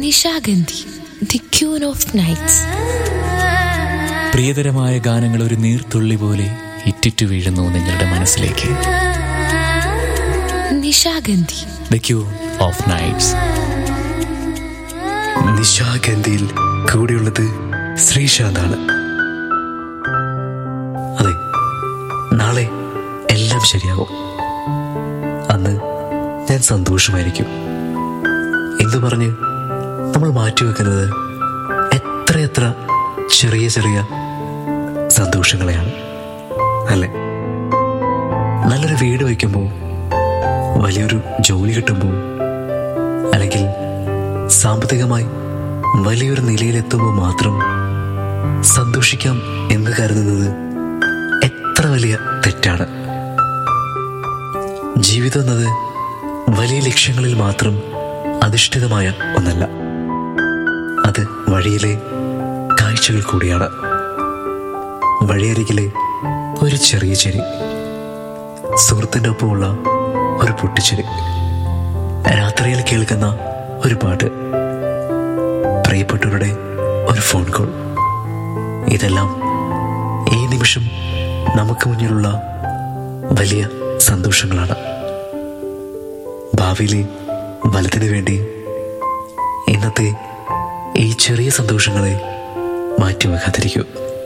Nishagandhi the queen of nights പ്രിയതരമായ ഗാനങ്ങൾ ഒരു നീർത്തുള്ളി പോലെ ഇറ്റിറ്റു വീഴുന്നു നിങ്ങളുടെ മനസ്സിലേക്ക് Nishagandhi the queen of nights നിശാഗന്ധിയിൽ കൂടെയുള്ളത് ശ്രീശാന്താണ് അതെ നാളെ എല്ലാം ശരിയാവും അന്ന് ഞാൻ സന്തോഷമായിരിക്കും എന്ന് പറഞ്ഞ് നമ്മൾ മാറ്റിവെക്കുന്നത് എത്രയെത്ര ചെറിയ ചെറിയ സന്തോഷങ്ങളെയാണ് അല്ലേ നല്ലൊരു വീട് വയ്ക്കുമ്പോൾ വലിയൊരു ജോലി കിട്ടുമ്പോൾ അല്ലെങ്കിൽ സാമ്പത്തികമായി വലിയൊരു നിലയിലെത്തുമ്പോൾ മാത്രം സന്തോഷിക്കാം എന്ന് കരുതുന്നത് എത്ര വലിയ തെറ്റാണ് ജീവിതം എന്നത് വലിയ ലക്ഷ്യങ്ങളിൽ മാത്രം അധിഷ്ഠിതമായ ഒന്നല്ല അത് വഴിയിലെ കാഴ്ചകൾ കൂടിയാണ് വഴിയരികിലെ ഒരു ചെറിയ ചെരി സുഹൃത്തിൻ്റെ ഒപ്പമുള്ള ഒരു പൊട്ടിച്ചെരി രാത്രിയിൽ കേൾക്കുന്ന ഒരു പാട്ട് പ്രിയപ്പെട്ടവരുടെ ഒരു ഫോൺ കോൾ ഇതെല്ലാം ഈ നിമിഷം നമുക്ക് മുന്നിലുള്ള വലിയ സന്തോഷങ്ങളാണ് ഭാവിയിലെ വലുതിനു വേണ്ടി ഇന്നത്തെ ഈ ചെറിയ സന്തോഷങ്ങളെ മാറ്റിവെക്കാതിരിക്കൂ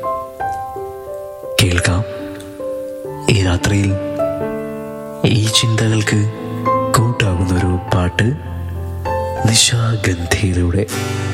കേൾക്കാം ഈ രാത്രിയിൽ ഈ ചിന്തകൾക്ക് കൂട്ടാകുന്ന ഒരു പാട്ട് നിശാഗന്ധിയിലൂടെ